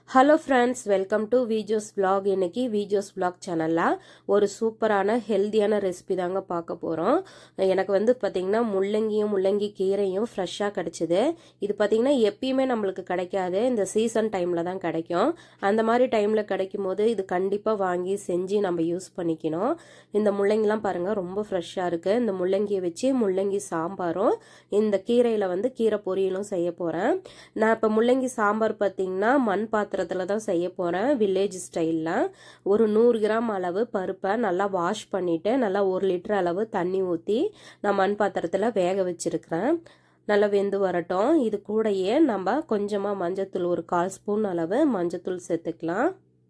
hello friends welcome to Vijos vlog இன்னைக்கு விஜோஸ் vlog சேனலில் ஒரு சூப்பரான ஹெல்த்தியான ரெசிபி தாங்க பார்க்க போகிறோம் எனக்கு வந்து பார்த்திங்கன்னா முள்ளங்கியும் முள்ளங்கி கீரையும் ஃப்ரெஷ்ஷாக கிடச்சிது இது பார்த்திங்கன்னா எப்பயுமே நம்மளுக்கு கிடைக்காது இந்த சீசன் டைமில் தான் கிடைக்கும் அந்த மாதிரி டைமில் கிடைக்கும் போது இது கண்டிப்பாக வாங்கி செஞ்சு நம்ம யூஸ் பண்ணிக்கணும் இந்த முள்ளங்கிலாம் பாருங்கள் ரொம்ப ஃப்ரெஷ்ஷாக இருக்குது இந்த முள்ளங்கியை வச்சு முள்ளங்கி சாம்பாரும் இந்த கீரையில் வந்து கீரை பொரியலும் செய்ய போகிறேன் நான் இப்போ முள்ளங்கி சாம்பார் பார்த்திங்கன்னா மண் பாத்திரத்தில் தான் செய்ய போகிறேன் வில்லேஜ் ஸ்டைலில் ஒரு நூறு கிராம் அளவு பருப்பை நல்லா வாஷ் பண்ணிவிட்டு நல்லா ஒரு லிட்டர் அளவு தண்ணி ஊற்றி நான் மண் பாத்திரத்தில் வேக வச்சுருக்கிறேன் நல்லா வெந்து வரட்டும் இது கூடயே நம்ம கொஞ்சமாக மஞ்சத்தூள் ஒரு கால் ஸ்பூன் அளவு மஞ்சத்தூள் சேர்த்துக்கலாம்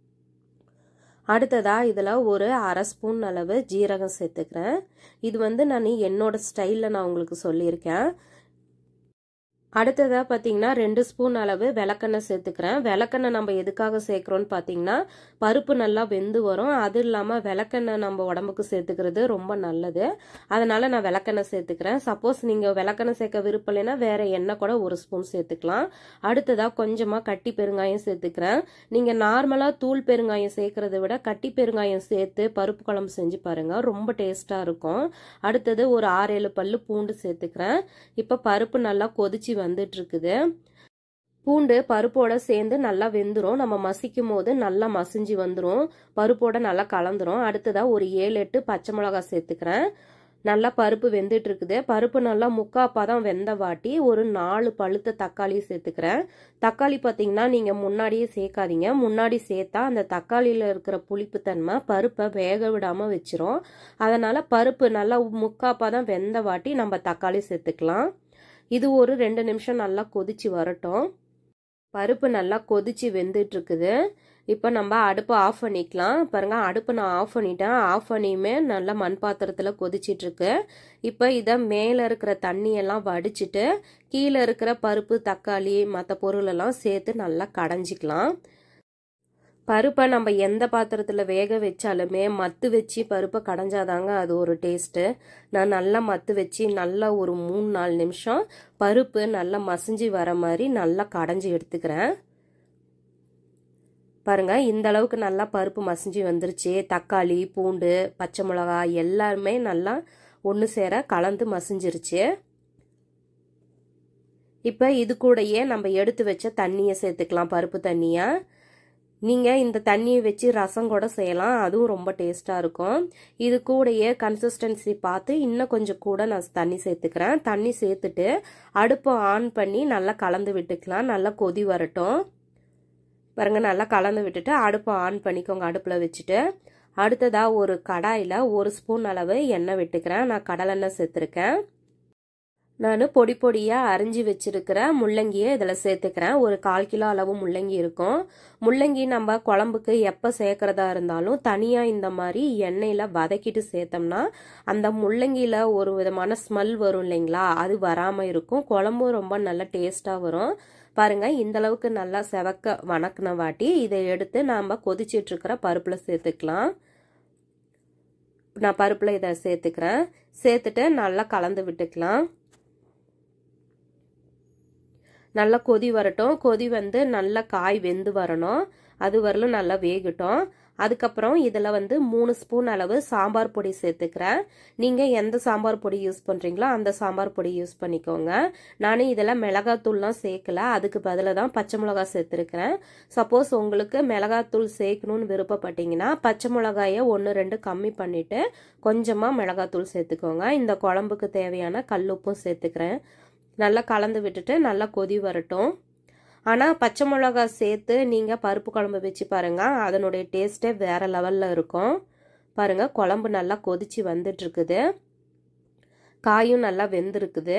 அடுத்ததாக இதில் ஒரு அரை ஸ்பூன் அளவு ஜீரகம் சேர்த்துக்கிறேன் இது வந்து நான் என்னோட ஸ்டைலில் நான் உங்களுக்கு சொல்லியிருக்கேன் அடுத்ததாக பார்த்தீங்கன்னா ரெண்டு ஸ்பூன் அளவு விளக்கெண்ணெய் சேர்த்துக்கிறேன் விளக்கெண்ணெய் நம்ம எதுக்காக சேர்க்குறோன்னு பார்த்தீங்கன்னா பருப்பு நல்லா வெந்து வரும் அது இல்லாமல் விளக்கெண்ணெய் நம்ம உடம்புக்கு சேர்த்துக்கிறது ரொம்ப நல்லது அதனால் நான் விளக்கெண்ணெய் சேர்த்துக்கிறேன் சப்போஸ் நீங்கள் விளக்கெண்ணெய் சேர்க்க விருப்பம் இல்லைன்னா வேறு எண்ணெய் கூட ஒரு ஸ்பூன் சேர்த்துக்கலாம் அடுத்ததாக கொஞ்சமாக கட்டி பெருங்காயம் சேர்த்துக்கிறேன் நீங்கள் நார்மலாக தூள் பெருங்காயம் சேர்க்குறத விட கட்டி பெருங்காயம் சேர்த்து பருப்பு குழம்பு செஞ்சு பாருங்கள் ரொம்ப டேஸ்ட்டாக இருக்கும் அடுத்தது ஒரு ஆறு ஏழு பல்லு பூண்டு சேர்த்துக்கிறேன் இப்போ பருப்பு நல்லா கொதிச்சு வந்துட்டு இருக்குது பூண்டு பருப்போட சேர்ந்து நல்லா வெந்துடும் நம்ம மசிக்கும் போது நல்லா மசிஞ்சு வந்துடும் பருப்போட நல்லா கலந்துரும் அடுத்ததாக ஒரு ஏழு எட்டு பச்சை மிளகா சேர்த்துக்கிறேன் நல்லா பருப்பு வெந்துட்டு இருக்குது பருப்பு நல்லா முக்கா பதம் வெந்த வாட்டி ஒரு நாலு பழுத்த தக்காளி சேர்த்துக்கிறேன் தக்காளி பார்த்தீங்கன்னா நீங்கள் முன்னாடியே சேர்க்காதீங்க முன்னாடி சேர்த்தா அந்த தக்காளியில் இருக்கிற புளிப்புத்தன்மை பருப்பை வேக விடாமல் வச்சிரும் அதனால் பருப்பு நல்லா முக்கா பதம் வெந்த வாட்டி நம்ம தக்காளி சேர்த்துக்கலாம் இது ஒரு ரெண்டு நிமிஷம் நல்லா கொதிச்சு வரட்டும் பருப்பு நல்லா கொதிச்சு வெந்துட்டு இருக்குது இப்போ நம்ம அடுப்பை ஆஃப் பண்ணிக்கலாம் பாருங்க அடுப்பை நான் ஆஃப் பண்ணிட்டேன் ஆஃப் பண்ணியுமே நல்லா மண் பாத்திரத்தில் கொதிச்சிட்டு இருக்கு இப்போ இதை மேலே இருக்கிற தண்ணியெல்லாம் வடிச்சிட்டு கீழே இருக்கிற பருப்பு தக்காளி மற்ற பொருளெல்லாம் சேர்த்து நல்லா கடைஞ்சிக்கலாம் பருப்பை நம்ம எந்த பாத்திரத்தில் வேக வச்சாலுமே மத்து வச்சு பருப்பை கடைஞ்சாதாங்க அது ஒரு டேஸ்ட்டு நான் நல்லா மத்து வச்சு நல்லா ஒரு மூணு நாலு நிமிஷம் பருப்பு நல்லா மசிஞ்சு வர மாதிரி நல்லா கடைஞ்சி எடுத்துக்கிறேன் பாருங்க இந்த அளவுக்கு நல்லா பருப்பு மசிஞ்சு வந்துருச்சு தக்காளி பூண்டு பச்சை மிளகா எல்லாருமே நல்லா ஒன்று சேர கலந்து மசிஞ்சிருச்சு இப்போ இது கூடயே நம்ம எடுத்து வச்ச தண்ணியை சேர்த்துக்கலாம் பருப்பு தண்ணியை நீங்கள் இந்த தண்ணியை வச்சு ரசம் கூட செய்யலாம் அதுவும் ரொம்ப டேஸ்ட்டாக இருக்கும் இது கூடயே கன்சிஸ்டன்சி பார்த்து இன்னும் கொஞ்சம் கூட நான் தண்ணி சேர்த்துக்கிறேன் தண்ணி சேர்த்துட்டு அடுப்பை ஆன் பண்ணி நல்லா கலந்து விட்டுக்கலாம் நல்லா கொதி வரட்டும் பாருங்க நல்லா கலந்து விட்டுட்டு அடுப்பை ஆன் பண்ணிக்கோங்க அடுப்பில் வச்சுட்டு அடுத்ததாக ஒரு கடாயில் ஒரு ஸ்பூன் அளவு எண்ணெய் விட்டுக்கிறேன் நான் கடலெண்ணெய் சேர்த்துருக்கேன் நான் பொடி பொடியாக அரிஞ்சு வச்சிருக்கிற முள்ளங்கியை இதில் சேர்த்துக்கிறேன் ஒரு கால் கிலோ அளவு முள்ளங்கி இருக்கும் முள்ளங்கி நம்ம குழம்புக்கு எப்போ சேர்க்குறதா இருந்தாலும் தனியாக இந்த மாதிரி எண்ணெயில் வதக்கிட்டு சேர்த்தோம்னா அந்த முள்ளங்கியில் ஒரு விதமான ஸ்மெல் வரும் இல்லைங்களா அது வராமல் இருக்கும் குழம்பும் ரொம்ப நல்ல டேஸ்ட்டாக வரும் பாருங்க இந்த அளவுக்கு நல்லா செவக்க வணக்கின வாட்டி இதை எடுத்து நாம் கொதிச்சிட்டு இருக்கிற பருப்பில் சேர்த்துக்கலாம் நான் பருப்பில் இதை சேர்த்துக்கிறேன் சேர்த்துட்டு நல்லா கலந்து விட்டுக்கலாம் நல்லா கொதி வரட்டும் கொதி வந்து நல்லா காய் வெந்து வரணும் அது வரலும் நல்லா வேகட்டும் அதுக்கப்புறம் இதில் வந்து மூணு ஸ்பூன் அளவு சாம்பார் பொடி சேர்த்துக்கிறேன் நீங்கள் எந்த சாம்பார் பொடி யூஸ் பண்ணுறீங்களோ அந்த சாம்பார் பொடி யூஸ் பண்ணிக்கோங்க நானும் இதில் மிளகாத்தூள்லாம் சேர்க்கல அதுக்கு பதிலாக தான் பச்சை மிளகா சேர்த்துருக்கிறேன் சப்போஸ் உங்களுக்கு மிளகாத்தூள் சேர்க்கணும்னு விருப்பப்பட்டீங்கன்னா பச்சை மிளகாயை ஒன்று ரெண்டு கம்மி பண்ணிவிட்டு கொஞ்சமாக மிளகாத்தூள் சேர்த்துக்கோங்க இந்த குழம்புக்கு தேவையான கல்லுப்பும் சேர்த்துக்கிறேன் நல்லா கலந்து விட்டுட்டு நல்லா கொதி வரட்டும் ஆனால் பச்சை மிளகா சேர்த்து நீங்கள் பருப்பு குழம்பு வச்சு பாருங்கள் அதனுடைய டேஸ்ட்டே வேறு லெவலில் இருக்கும் பாருங்கள் குழம்பு நல்லா கொதிச்சு வந்துட்டுருக்குது காயும் நல்லா வெந்திருக்குது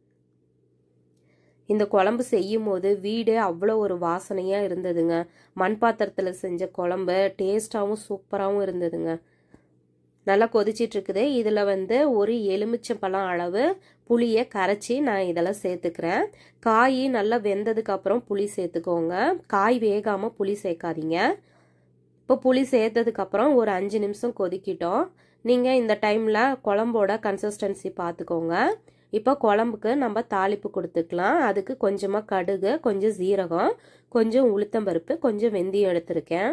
இந்த குழம்பு செய்யும் போது வீடே அவ்வளோ ஒரு வாசனையாக இருந்ததுங்க மண் பாத்திரத்தில் செஞ்ச குழம்பு டேஸ்ட்டாகவும் சூப்பராகவும் இருந்ததுங்க நல்லா கொதிச்சிட்டு இருக்குது இதில் வந்து ஒரு எலுமிச்சம்பழம் அளவு புளியை கரைச்சி நான் இதெல்லாம் சேர்த்துக்கிறேன் காய் நல்லா வெந்ததுக்கு அப்புறம் புளி சேர்த்துக்கோங்க காய் வேகாமல் புளி சேர்க்காதீங்க இப்போ புளி சேர்த்ததுக்கப்புறம் ஒரு அஞ்சு நிமிஷம் கொதிக்கிட்டோம் நீங்கள் இந்த டைமில் குழம்போட கன்சிஸ்டன்சி பார்த்துக்கோங்க இப்போ குழம்புக்கு நம்ம தாளிப்பு கொடுத்துக்கலாம் அதுக்கு கொஞ்சமாக கடுகு கொஞ்சம் சீரகம் கொஞ்சம் உளுத்தம்பருப்பு கொஞ்சம் வெந்தயம் எடுத்திருக்கேன்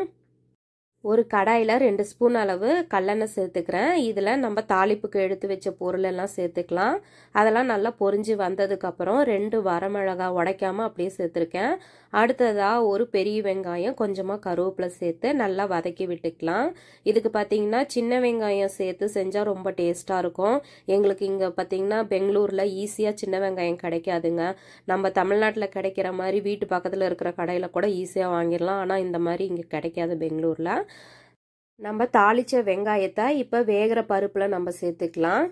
ஒரு கடாயில் ரெண்டு ஸ்பூன் அளவு கல்லெண்ணெய் சேர்த்துக்கிறேன் இதில் நம்ம தாளிப்புக்கு எடுத்து வச்ச பொருள் எல்லாம் சேர்த்துக்கலாம் அதெல்லாம் நல்லா பொரிஞ்சு வந்ததுக்கப்புறம் ரெண்டு வரமிளகா உடைக்காம அப்படியே சேர்த்துருக்கேன் அடுத்ததாக ஒரு பெரிய வெங்காயம் கொஞ்சமாக கருவேப்பிலை சேர்த்து நல்லா வதக்கி விட்டுக்கலாம் இதுக்கு பார்த்தீங்கன்னா சின்ன வெங்காயம் சேர்த்து செஞ்சால் ரொம்ப டேஸ்ட்டாக இருக்கும் எங்களுக்கு இங்கே பார்த்தீங்கன்னா பெங்களூரில் ஈஸியாக சின்ன வெங்காயம் கிடைக்காதுங்க நம்ம தமிழ்நாட்டில் கிடைக்கிற மாதிரி வீட்டு பக்கத்தில் இருக்கிற கடையில் கூட ஈஸியாக வாங்கிடலாம் ஆனால் இந்த மாதிரி இங்கே கிடைக்காது பெங்களூரில் நம்ம தாளித்த வெங்காயத்தை இப்போ வேகிற பருப்பில் நம்ம சேர்த்துக்கலாம்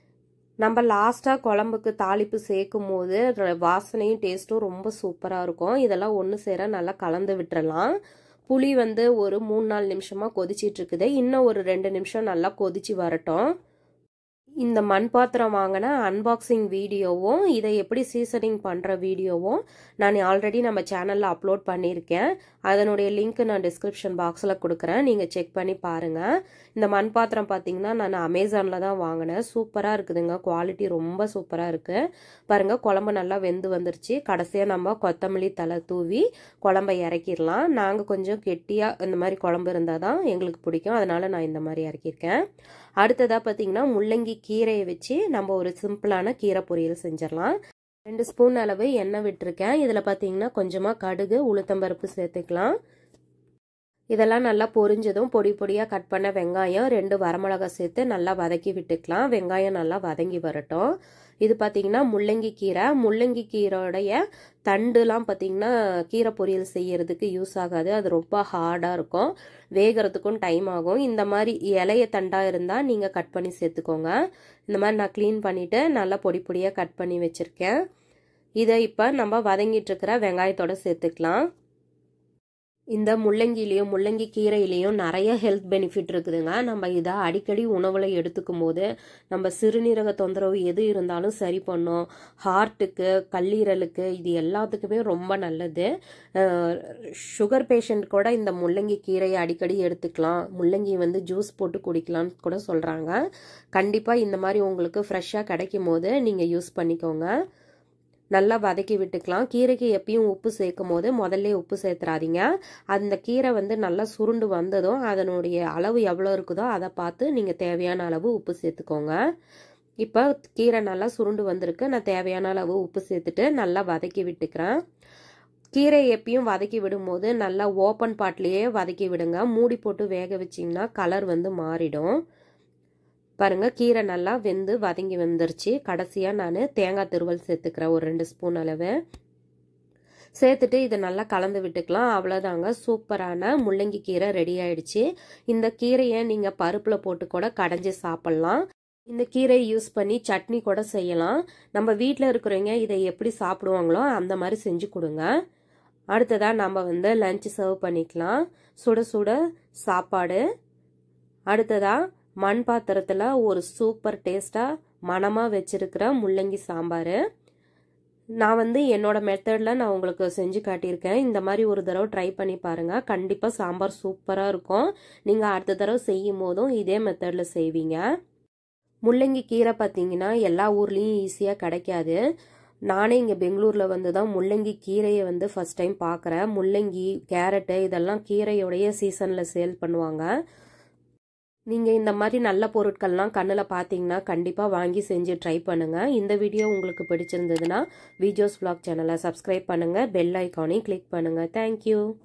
நம்ம லாஸ்ட்டாக குழம்புக்கு தாளிப்பு சேர்க்கும் போது வாசனையும் டேஸ்ட்டும் ரொம்ப சூப்பராக இருக்கும் இதெல்லாம் ஒன்று சேர நல்லா கலந்து விட்டுறலாம் புளி வந்து ஒரு மூணு நாலு நிமிஷமாக கொதிச்சிட்டு இருக்குது இன்னும் ஒரு ரெண்டு நிமிஷம் நல்லா கொதிச்சு வரட்டும் இந்த மண் பாத்திரம் வாங்கின அன்பாக்சிங் வீடியோவும் இதை எப்படி சீசனிங் பண்ணுற வீடியோவும் நான் ஆல்ரெடி நம்ம சேனலில் அப்லோட் பண்ணியிருக்கேன் அதனுடைய லிங்க் நான் டிஸ்கிரிப்ஷன் பாக்ஸில் கொடுக்குறேன் நீங்கள் செக் பண்ணி பாருங்கள் இந்த மண் பாத்திரம் பார்த்தீங்கன்னா நான் அமேசானில் தான் வாங்கினேன் சூப்பராக இருக்குதுங்க குவாலிட்டி ரொம்ப சூப்பராக இருக்குது பாருங்கள் குழம்பு நல்லா வெந்து வந்துருச்சு கடைசியாக நம்ம கொத்தமல்லி தலை தூவி குழம்பை இறக்கிடலாம் நாங்கள் கொஞ்சம் கெட்டியாக இந்த மாதிரி குழம்பு இருந்தால் தான் எங்களுக்கு பிடிக்கும் அதனால் நான் இந்த மாதிரி இறக்கியிருக்கேன் அடுத்ததாக பார்த்தீங்கன்னா முள்ளங்கி கீரையை வச்சு நம்ம ஒரு சிம்பிளான கீரை பொரியல் செஞ்சிடலாம் ரெண்டு ஸ்பூன் அளவு எண்ணெய் விட்டுருக்கேன் இதில் பார்த்தீங்கன்னா கொஞ்சமாக கடுகு உளுத்தம்பருப்பு சேர்த்துக்கலாம் இதெல்லாம் நல்லா பொரிஞ்சதும் பொடி பொடியாக கட் பண்ண வெங்காயம் ரெண்டு வரமிளகா சேர்த்து நல்லா வதக்கி விட்டுக்கலாம் வெங்காயம் நல்லா வதங்கி வரட்டும் இது பார்த்தீங்கன்னா முள்ளங்கி கீரை முள்ளங்கி கீரையோடைய தண்டுலாம் பார்த்தீங்கன்னா கீரை பொரியல் செய்யறதுக்கு யூஸ் ஆகாது அது ரொம்ப ஹார்டாக இருக்கும் வேகிறதுக்கும் டைம் ஆகும் இந்த மாதிரி இலைய தண்டாக இருந்தால் நீங்கள் கட் பண்ணி சேர்த்துக்கோங்க இந்த மாதிரி நான் க்ளீன் பண்ணிவிட்டு நல்லா பொடி பொடியாக கட் பண்ணி வச்சுருக்கேன் இதை இப்போ நம்ம வதங்கிட்டு இருக்கிற வெங்காயத்தோட சேர்த்துக்கலாம் இந்த முள்ளங்கிலையும் முள்ளங்கி கீரையிலையும் நிறைய ஹெல்த் பெனிஃபிட் இருக்குதுங்க நம்ம இதை அடிக்கடி உணவில் எடுத்துக்கும் போது நம்ம சிறுநீரக தொந்தரவு எது இருந்தாலும் சரி பண்ணும் ஹார்ட்டுக்கு கல்லீரலுக்கு இது எல்லாத்துக்குமே ரொம்ப நல்லது சுகர் பேஷண்ட் கூட இந்த முள்ளங்கி கீரையை அடிக்கடி எடுத்துக்கலாம் முள்ளங்கி வந்து ஜூஸ் போட்டு குடிக்கலாம்னு கூட சொல்கிறாங்க கண்டிப்பாக இந்த மாதிரி உங்களுக்கு ஃப்ரெஷ்ஷாக கிடைக்கும் போது நீங்கள் யூஸ் பண்ணிக்கோங்க நல்லா வதக்கி விட்டுக்கலாம் கீரைக்கு எப்பயும் உப்பு சேர்க்கும் போது முதல்ல உப்பு சேர்த்துறாதீங்க அந்த கீரை வந்து நல்லா சுருண்டு வந்ததும் அதனுடைய அளவு எவ்வளோ இருக்குதோ அதை பார்த்து நீங்கள் தேவையான அளவு உப்பு சேர்த்துக்கோங்க இப்போ கீரை நல்லா சுருண்டு வந்திருக்கு நான் தேவையான அளவு உப்பு சேர்த்துட்டு நல்லா வதக்கி விட்டுக்கிறேன் கீரை எப்பயும் வதக்கி விடும்போது நல்லா ஓப்பன் பாட்லேயே வதக்கி விடுங்க மூடி போட்டு வேக வச்சிங்கன்னா கலர் வந்து மாறிடும் பாருங்கள் கீரை நல்லா வெந்து வதங்கி வந்துருச்சு கடைசியாக நான் தேங்காய் திருவல் சேர்த்துக்கிறேன் ஒரு ரெண்டு ஸ்பூன் அளவு சேர்த்துட்டு இதை நல்லா கலந்து விட்டுக்கலாம் அவ்வளோதாங்க சூப்பரான முள்ளங்கி கீரை ரெடி ஆயிடுச்சு இந்த கீரையை நீங்கள் பருப்பில் போட்டு கூட கடைஞ்சி சாப்பிட்லாம் இந்த கீரையை யூஸ் பண்ணி சட்னி கூட செய்யலாம் நம்ம வீட்டில் இருக்கிறவங்க இதை எப்படி சாப்பிடுவாங்களோ அந்த மாதிரி செஞ்சு கொடுங்க அடுத்ததாக நம்ம வந்து லஞ்சு சர்வ் பண்ணிக்கலாம் சுட சுட சாப்பாடு அடுத்ததாக மண் பாத்திரத்தில் ஒரு சூப்பர் டேஸ்ட்டாக மணமாக வச்சுருக்கிற முள்ளங்கி சாம்பார் நான் வந்து என்னோட மெத்தடில் நான் உங்களுக்கு செஞ்சு காட்டியிருக்கேன் இந்த மாதிரி ஒரு தடவை ட்ரை பண்ணி பாருங்கள் கண்டிப்பாக சாம்பார் சூப்பராக இருக்கும் நீங்கள் அடுத்த தடவை செய்யும் போதும் இதே மெத்தடில் செய்வீங்க முள்ளங்கி கீரை பார்த்தீங்கன்னா எல்லா ஊர்லேயும் ஈஸியாக கிடைக்காது நானே இங்கே பெங்களூரில் வந்து தான் முள்ளங்கி கீரையை வந்து ஃபஸ்ட் டைம் பார்க்குறேன் முள்ளங்கி கேரட்டு இதெல்லாம் கீரையோடைய சீசனில் சேல் பண்ணுவாங்க நீங்கள் இந்த மாதிரி நல்ல பொருட்கள்லாம் கண்ணில் பார்த்தீங்கன்னா கண்டிப்பாக வாங்கி செஞ்சு ட்ரை பண்ணுங்கள் இந்த வீடியோ உங்களுக்கு பிடிச்சிருந்ததுன்னா வீடியோஸ் vlog சேனலை சப்ஸ்கிரைப் பண்ணுங்கள் பெல் ஐக்கானையும் கிளிக் பண்ணுங்கள் தேங்க்யூ